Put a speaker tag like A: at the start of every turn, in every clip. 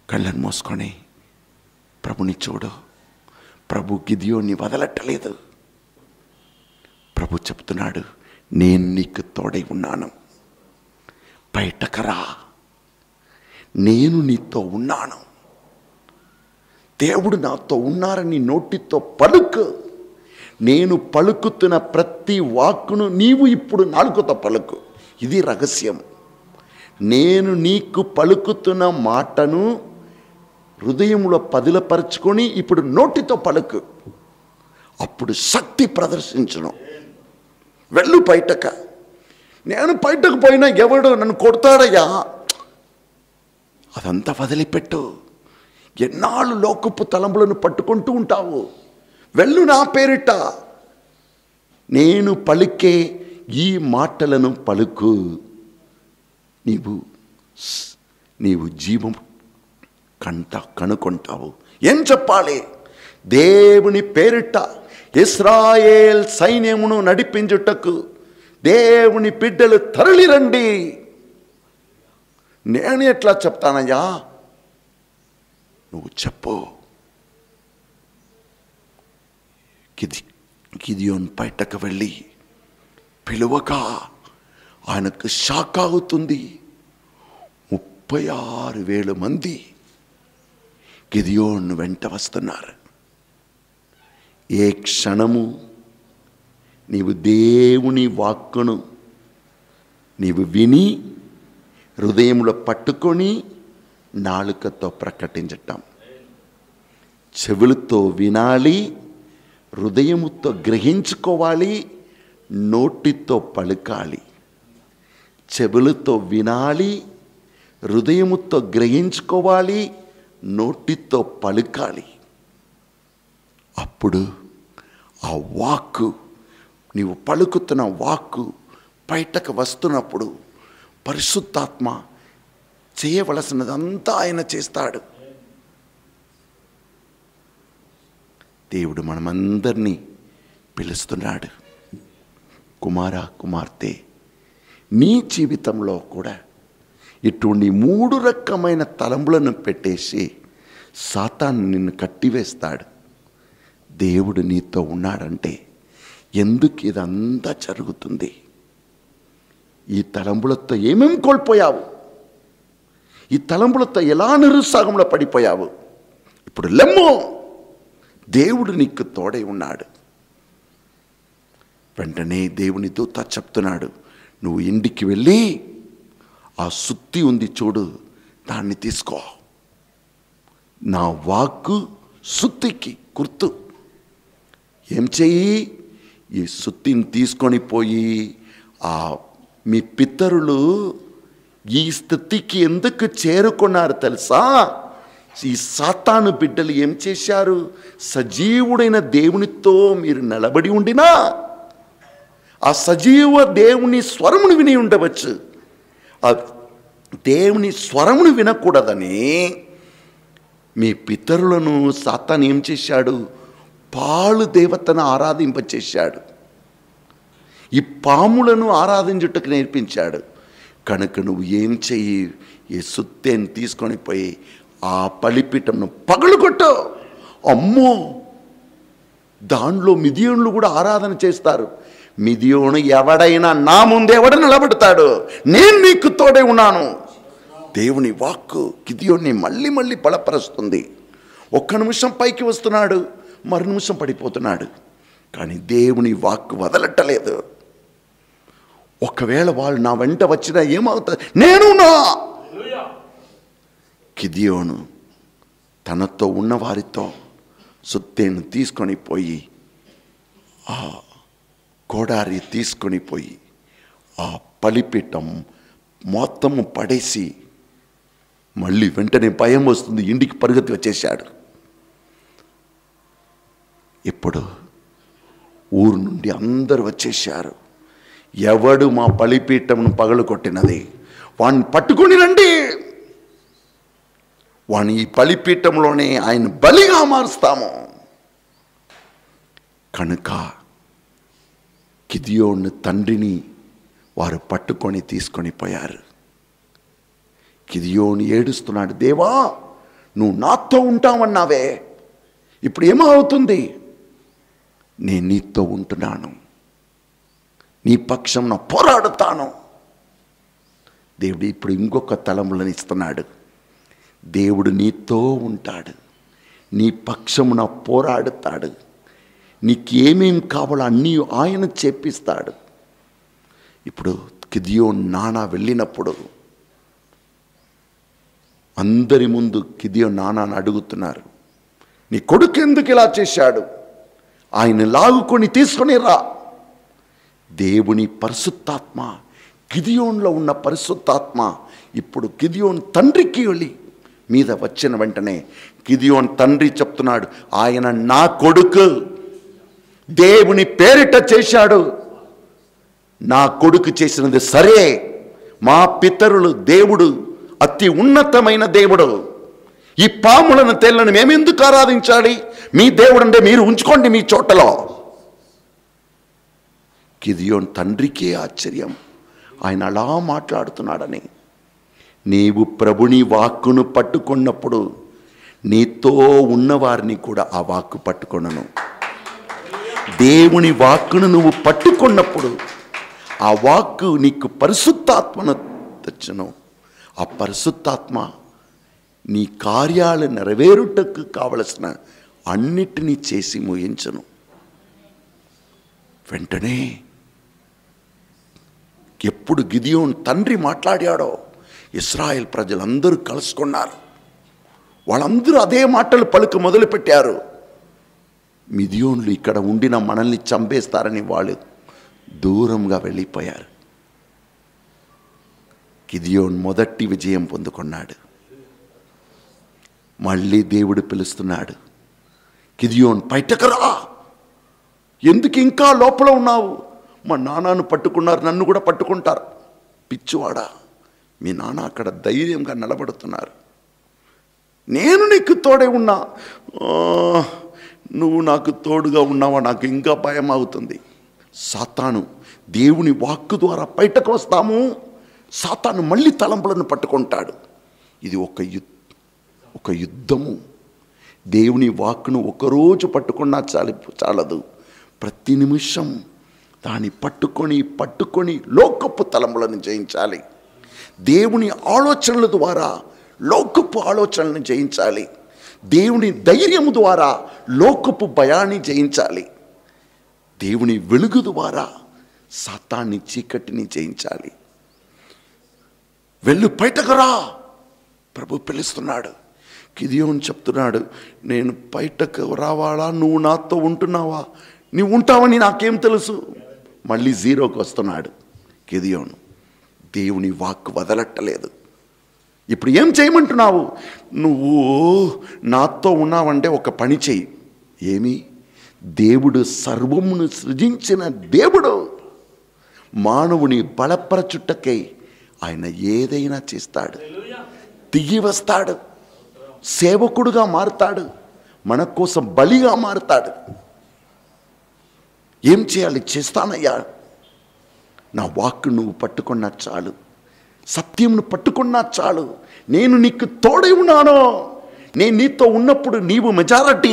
A: కళ్ళను మూసుకొని ప్రభుని చూడు ప్రభు గిదియోని వదలట్టలేదు ప్రభు చెప్తున్నాడు నేను నీకు తోడై ఉన్నాను బయటకరా నేను నీతో ఉన్నాను దేవుడు నాతో ఉన్నారని నోటితో పలుకు నేను పలుకుతున్న ప్రతి వాక్కును నీవు ఇప్పుడు నాలుగుతో పలుకు ఇది రహస్యం నేను నీకు పలుకుతున్న మాటను హృదయంలో పదిలపరుచుకొని ఇప్పుడు నోటితో పలుకు అప్పుడు శక్తి ప్రదర్శించను వెళ్ళు బయటక నేను బయటకు పోయినా ఎవడు నన్ను కొడతాడయ్యా అదంతా వదిలిపెట్టు ఎన్నాళ్ళు లోకపు తలంపులను పట్టుకుంటూ ఉంటావు వెళ్ళు నా పేరిట నేను పలికే ఈ మాటలను పలుకు నీవు స్- నీవు జీవం కంట కనుకొంటావు ఏం చెప్పాలి దేవుని పేరిట ఇస్రాయేల్ సైన్యమును నడిపించుటకు దేవుని బిడ్డలు తరలిరండి నేను ఎట్లా చెప్తానయ్యా నువ్వు చెప్పు గిది గిదియోన్ బయటకు వెళ్ళి పిలువగా ఆయనకు షాక్ అవుతుంది ముప్పై ఆరు వేల మంది గిదియోన్ వెంట వస్తున్నారు ఏ క్షణము నీవు దేవుని వాక్కును నీవు విని హృదయంలో పట్టుకొని నాలుకతో ప్రకటించటం చెవులతో వినాలి హృదయముతో గ్రహించుకోవాలి నోటితో పలుకాలి చెవులతో వినాలి హృదయముతో గ్రహించుకోవాలి నోటితో పలుకాలి అప్పుడు ఆ వాక్కు నీవు పలుకుతున్న వాక్కు బయటకు వస్తున్నప్పుడు పరిశుద్ధాత్మ చేయవలసినదంతా ఆయన చేస్తాడు దేవుడు మనమందరినీ పిలుస్తున్నాడు కుమార కుమార్తె నీ జీవితంలో కూడా ఇటువంటి మూడు రకమైన తలంపులను పెట్టేసి సాతాను నిన్ను కట్టివేస్తాడు దేవుడు నీతో ఉన్నాడంటే ఎందుకు ఇదంతా జరుగుతుంది ఈ తలంపులతో ఏమేం కోల్పోయావు ఈ తలంపులతో ఎలా నిరుత్సాహంలో పడిపోయావు ఇప్పుడు లెమ్ము దేవుడు నీకు తోడై ఉన్నాడు వెంటనే దేవుని దూత చెప్తున్నాడు నువ్వు ఇంటికి వెళ్ళి ఆ సుత్తి ఉంది చూడు దాన్ని తీసుకో నా వాక్కు సుత్తికి గుర్తు ఏం చెయ్యి ఈ సుత్తిని తీసుకొని పోయి ఆ మీ పితరులు ఈ స్థితికి ఎందుకు చేరుకున్నారు తెలుసా ఈ సాతాను బిడ్డలు ఏం చేశారు సజీవుడైన దేవునితో మీరు నిలబడి ఉండినా ఆ సజీవ దేవుని స్వరమును విని ఉండవచ్చు ఆ దేవుని స్వరమును వినకూడదని మీ పితరులను సాతాను ఏం చేశాడు పాలు దేవతను ఆరాధింపచేశాడు ఈ పాములను ఆరాధించుటకు నేర్పించాడు కనుక నువ్వు ఏం చెయ్యి ఈ సుత్తేని తీసుకొని పోయి ఆ పలిపీఠంను పగలుకొట్టు అమ్మో దానిలో మిదియోన్లు కూడా ఆరాధన చేస్తారు మిదియోను ఎవడైనా నా ముందు ఎవడ నిలబడతాడు నేను నీకు తోడే ఉన్నాను దేవుని వాక్కు గిదియోన్ని మళ్ళీ మళ్ళీ బలపరుస్తుంది ఒక్క నిమిషం పైకి వస్తున్నాడు మరు నిమిషం పడిపోతున్నాడు కానీ దేవుని వాక్కు వదలట్టలేదు ఒకవేళ వాళ్ళు నా వెంట వచ్చినా ఏమవుతుంది నేను నా కిదియోను తనతో ఉన్న వారితో సుత్తేను తీసుకొని పోయి ఆ కోడారి తీసుకొని పోయి ఆ పలిపీఠం మొత్తము పడేసి మళ్ళీ వెంటనే భయం వస్తుంది ఇంటికి పరుగెత్తి వచ్చేసాడు ఇప్పుడు ఊరు నుండి అందరూ వచ్చేసారు ఎవడు మా బలిపీఠమును పగలు కొట్టినది వాడిని పట్టుకొని రండి వాని ఈ బలిపీఠంలోనే ఆయన బలిగా మారుస్తాము కనుక కిదియోని తండ్రిని వారు పట్టుకొని తీసుకొని పోయారు కిదియోని ఏడుస్తున్నాడు దేవా నువ్వు నాతో ఉంటావన్నావే ఇప్పుడు ఏమవుతుంది నేను నీతో ఉంటున్నాను నీ పక్షం నా పోరాడుతాను దేవుడు ఇప్పుడు ఇంకొక తలములను ఇస్తున్నాడు దేవుడు నీతో ఉంటాడు నీ పక్షమున పోరాడుతాడు నీకేమేం కావాలో అన్నీ ఆయన చేపిస్తాడు ఇప్పుడు కిదియో నానా వెళ్ళినప్పుడు అందరి ముందు కిదియో నానాని అడుగుతున్నారు నీ కొడుకు ఎందుకు ఇలా చేశాడు ఆయన లాగుకొని తీసుకొని రా దేవుని పరిశుద్ధాత్మ గిదియోన్లో ఉన్న పరిశుద్ధాత్మ ఇప్పుడు గిదియోన్ తండ్రికి వెళ్ళి మీద వచ్చిన వెంటనే గిదియోన్ తండ్రి చెప్తున్నాడు ఆయన నా కొడుకు దేవుని పేరిట చేశాడు నా కొడుకు చేసినది సరే మా పితరులు దేవుడు అతి ఉన్నతమైన దేవుడు ఈ పాములను తేళ్లను మేమెందుకు ఆరాధించాలి మీ దేవుడు అంటే మీరు ఉంచుకోండి మీ చోటలో గిదియోన్ తండ్రికే ఆశ్చర్యం ఆయన అలా మాట్లాడుతున్నాడని నీవు ప్రభుని వాక్కును పట్టుకున్నప్పుడు నీతో ఉన్నవారిని కూడా ఆ వాక్కు పట్టుకొనను దేవుని వాక్కును నువ్వు పట్టుకున్నప్పుడు ఆ వాక్కు నీకు పరిశుద్ధాత్మను తెచ్చును ఆ పరిశుద్ధాత్మ నీ కార్యాలు నెరవేరుటకు కావలసిన అన్నిటినీ చేసి ముగించను వెంటనే ఎప్పుడు గిదియోన్ తండ్రి మాట్లాడాడో ఇస్రాయేల్ ప్రజలందరూ కలుసుకున్నారు వాళ్ళందరూ అదే మాటలు పలుకు మొదలుపెట్టారు మిదియోన్లు ఇక్కడ ఉండిన మనల్ని చంపేస్తారని వాళ్ళు దూరంగా వెళ్ళిపోయారు గిదియోన్ మొదటి విజయం పొందుకున్నాడు మళ్ళీ దేవుడు పిలుస్తున్నాడు గిదియోన్ బయటకు రా ఎందుకు ఇంకా లోపల ఉన్నావు మా నాన్నను పట్టుకున్నారు నన్ను కూడా పట్టుకుంటారు పిచ్చివాడా మీ నాన్న అక్కడ ధైర్యంగా నిలబడుతున్నారు నేను నీకు తోడే ఉన్నా ఆ, నువ్వు నాకు తోడుగా ఉన్నావా నాకు ఇంకా భయం అవుతుంది సాతాను దేవుని వాక్కు ద్వారా బయటకు వస్తాము సాతాను మళ్ళీ తలంపులను పట్టుకుంటాడు ఇది ఒక యుద్ధ ఒక యుద్ధము దేవుని వాక్కును ఒకరోజు పట్టుకున్నా చాలి చాలదు ప్రతి నిమిషం దాన్ని పట్టుకొని పట్టుకొని లోకపు తలములను జయించాలి దేవుని ఆలోచనల ద్వారా లోకపు ఆలోచనలను జయించాలి దేవుని ధైర్యము ద్వారా లోకపు భయాన్ని జయించాలి దేవుని వెలుగు ద్వారా సాతాన్ని చీకటిని జయించాలి వెళ్ళు బయటకు రా ప్రభు పిలుస్తున్నాడు కిదియోన్ చెప్తున్నాడు నేను బయటకు రావాలా నువ్వు నాతో ఉంటున్నావా నువ్వు ఉంటావని నాకేం తెలుసు మళ్ళీ జీరోకి వస్తున్నాడు కిదియోను దేవుని వాక్ వదలట్టలేదు ఇప్పుడు ఏం చేయమంటున్నావు నువ్వు నాతో ఉన్నావంటే ఒక పని చెయ్యి ఏమి దేవుడు సర్వమును సృజించిన దేవుడు మానవుని బలపరచుట్టకై ఆయన ఏదైనా చేస్తాడు దిగి వస్తాడు సేవకుడుగా మారుతాడు మన కోసం బలిగా మారుతాడు ఏం చేయాలి చేస్తానయ్యా నా వాక్కు నువ్వు పట్టుకున్నా చాలు సత్యంను పట్టుకున్నా చాలు నేను నీకు తోడై ఉన్నాను నేను నీతో ఉన్నప్పుడు నీవు మెజారిటీ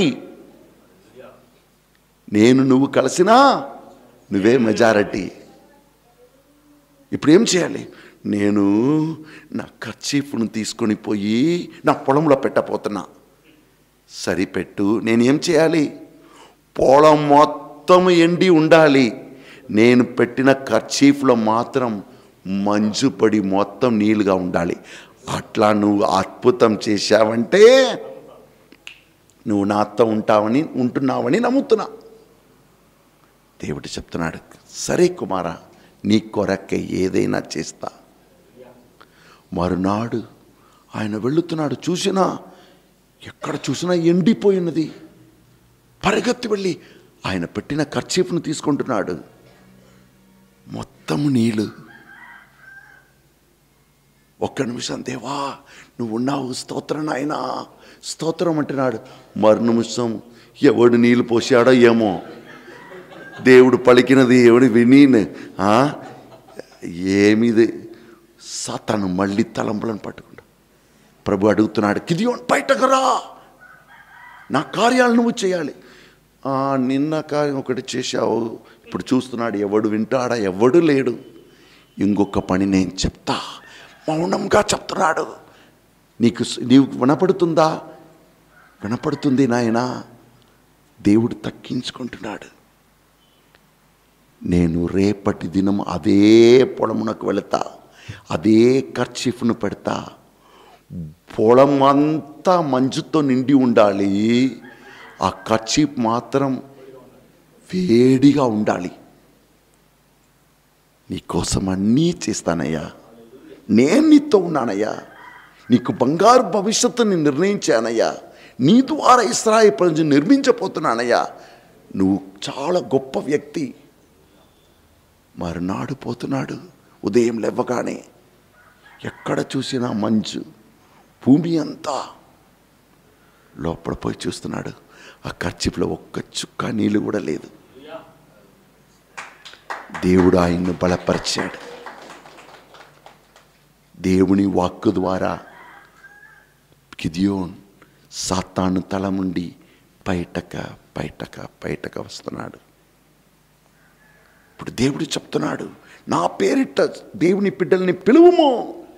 A: నేను నువ్వు కలిసినా నువ్వే మెజారిటీ ఇప్పుడు ఏం చేయాలి నేను నా ఖర్చీఫ్ను తీసుకొని పోయి నా పొలంలో పెట్టపోతున్నా సరిపెట్టు నేనేం చేయాలి పొలం మొత్తం ఎండి ఉండాలి నేను పెట్టిన ఖర్చీఫ్లో మాత్రం మంచు పడి మొత్తం నీళ్ళుగా ఉండాలి అట్లా నువ్వు అద్భుతం చేశావంటే నువ్వు నాతో ఉంటావని ఉంటున్నావని నమ్ముతున్నా దేవుడు చెప్తున్నాడు సరే కుమారా నీ కొరకే ఏదైనా చేస్తా మరునాడు ఆయన వెళుతున్నాడు చూసినా ఎక్కడ చూసినా ఎండిపోయినది పరిగెత్తి వెళ్ళి ఆయన పెట్టిన ఖర్చీఫ్ను తీసుకుంటున్నాడు మొత్తం నీళ్ళు ఒక్క నిమిషం దేవా నువ్వు ఉన్నావు స్తోత్రం నాయనా స్తోత్రం అంటున్నాడు మరు నిమిషం ఎవడు నీళ్ళు పోసాడో ఏమో దేవుడు పలికినది ఎవడు విని ఆ? ఏమిది సాతాను మళ్ళీ తలంపులను పట్టుకుంటా ప్రభు అడుగుతున్నాడు కిదియోన్ బయటకు రా నా కార్యాలు నువ్వు చేయాలి "ఆ, నిన్న కార్యం ఒకటి చేశావు ఇప్పుడు చూస్తున్నాడు ఎవడు వింటాడా ఎవడు లేడు ఇంకొక పని నేను చెప్తా మౌనంగా చెప్తున్నాడు నీకు స్- నీకు వినపడుతుందా వినపడుతుంది నాయనా దేవుడు తక్కించుకుంటున్నాడు నేను రేపటి దినం అదే పొలమునకు వెళతా అదే కర్చీఫ్ను పెడతా పొలం అంతా మంచుతో నిండి ఉండాలి ఆ కర్చీఫ్ మాత్రం వేడిగా ఉండాలి నీకోసం అన్నీ చేస్తానయ్యా నేను నీతో ఉన్నానయ్యా నీకు బంగారు భవిష్యత్తుని నిర్ణయించానయ్యా నీ ద్వారా ఇస్రాయి ప్రజలు నిర్మించబోతున్నానయ్యా నువ్వు చాలా గొప్ప వ్యక్తి మరునాడు పోతున్నాడు ఉదయం లేవగానే ఎక్కడ చూసినా మంచు భూమి అంతా లోపల పోయి చూస్తున్నాడు ఆ ఖర్చులో ఒక్క చుక్క నీళ్ళు కూడా లేదు దేవుడు ఆయన్ను బలపరిచాడు దేవుని వాక్కు ద్వారా కిదియోన్ సాతాను తల నుండి బయటక బయటక బయటక వస్తున్నాడు ఇప్పుడు దేవుడు చెప్తున్నాడు నా పేరిట దేవుని బిడ్డల్ని పిలువుము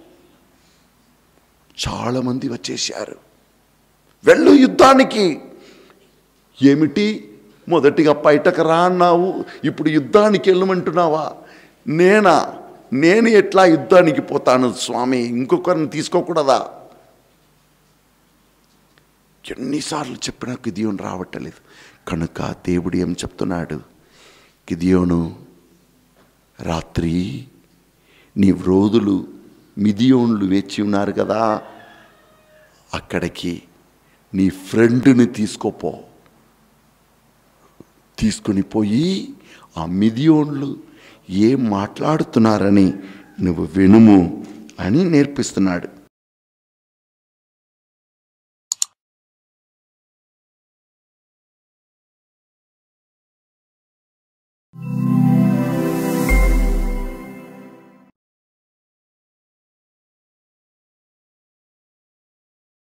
A: చాలామంది వచ్చేసారు వెళ్ళు యుద్ధానికి ఏమిటి మొదటిగా బయటకు రా అన్నావు ఇప్పుడు యుద్ధానికి వెళ్ళమంటున్నావా నేనా నేను ఎట్లా యుద్ధానికి పోతాను స్వామి ఇంకొకరిని తీసుకోకూడదా ఎన్నిసార్లు చెప్పినా గిదియోను రావట్లేదు కనుక దేవుడు ఏం చెప్తున్నాడు గిదియోను రాత్రి నీ వ్రోధులు మిదియోన్లు వేచి ఉన్నారు కదా అక్కడికి నీ ఫ్రెండ్ని తీసుకోపో తీసుకుని పోయి ఆ మిదియోన్లు ఏం మాట్లాడుతున్నారని నువ్వు వినుము అని నేర్పిస్తున్నాడు